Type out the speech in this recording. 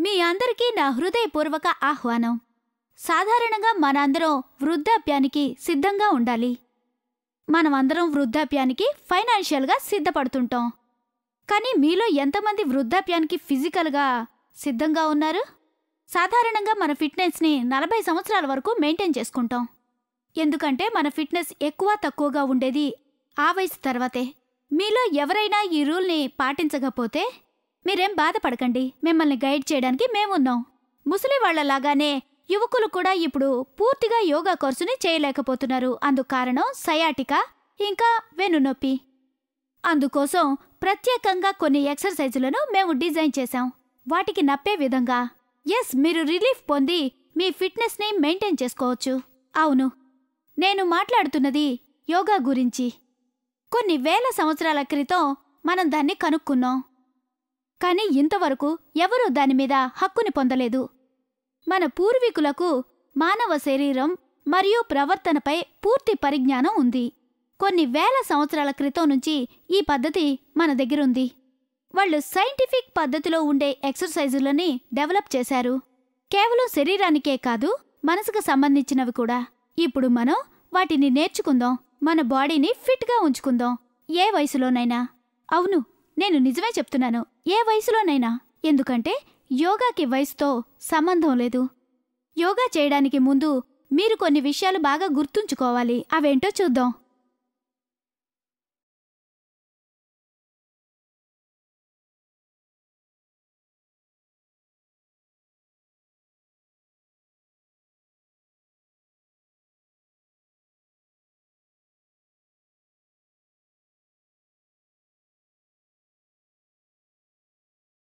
మీ అందరికీ నా హృదయపూర్వక ఆహ్వానం సాధారణంగా మనందరం వృద్ధాప్యానికి సిద్ధంగా ఉండాలి మనమందరం వృద్ధాప్యానికి ఫైనాన్షియల్గా సిద్ధపడుతుంటాం కానీ మీలో ఎంతమంది వృద్ధాప్యానికి ఫిజికల్గా సిద్ధంగా ఉన్నారు సాధారణంగా మన ఫిట్నెస్ని నలభై సంవత్సరాల వరకు మెయింటైన్ చేసుకుంటాం ఎందుకంటే మన ఫిట్నెస్ ఎక్కువ తక్కువగా ఉండేది ఆ వయసు తర్వాతే మీలో ఎవరైనా ఈ రూల్ని పాటించకపోతే మీరేం బాధపడకండి మిమ్మల్ని గైడ్ చేయడానికి మేమున్నాం ముసలి వాళ్లలాగానే యువకులు కూడా ఇప్పుడు పూర్తిగా యోగా కోర్సుని చేయలేకపోతున్నారు అందుకు కారణం సయాటికా ఇంకా వెన్నునొప్పి అందుకోసం ప్రత్యేకంగా కొన్ని ఎక్సర్సైజులను మేము డిజైన్ చేశాం వాటికి నప్పే విధంగా ఎస్ మీరు రిలీఫ్ పొంది మీ ఫిట్నెస్ని మెయింటైన్ చేసుకోవచ్చు అవును నేను మాట్లాడుతున్నది యోగా గురించి కొన్ని వేల సంవత్సరాల క్రితం మనం దాన్ని కనుక్కున్నాం కానీ ఇంతవరకు ఎవరూ దాని మీద హక్కుని పొందలేదు మన పూర్వీకులకు మానవ శరీరం మరియు ప్రవర్తనపై పూర్తి పరిజ్ఞానం ఉంది కొన్ని వేల సంవత్సరాల క్రితం నుంచి ఈ పద్ధతి మన దగ్గరుంది వాళ్ళు సైంటిఫిక్ పద్ధతిలో ఉండే ఎక్సర్సైజులని డెవలప్ చేశారు కేవలం శరీరానికే కాదు మనసుకు సంబంధించినవి కూడా ఇప్పుడు మనం వాటిని నేర్చుకుందాం మన బాడీని ఫిట్గా ఉంచుకుందాం ఏ వయసులోనైనా అవును నేను నిజమే చెప్తున్నాను ఏ వయసులోనైనా ఎందుకంటే యోగాకి వయసుతో సంబంధం లేదు యోగా చేయడానికి ముందు మీరు కొన్ని విషయాలు బాగా గుర్తుంచుకోవాలి అవేంటో చూద్దాం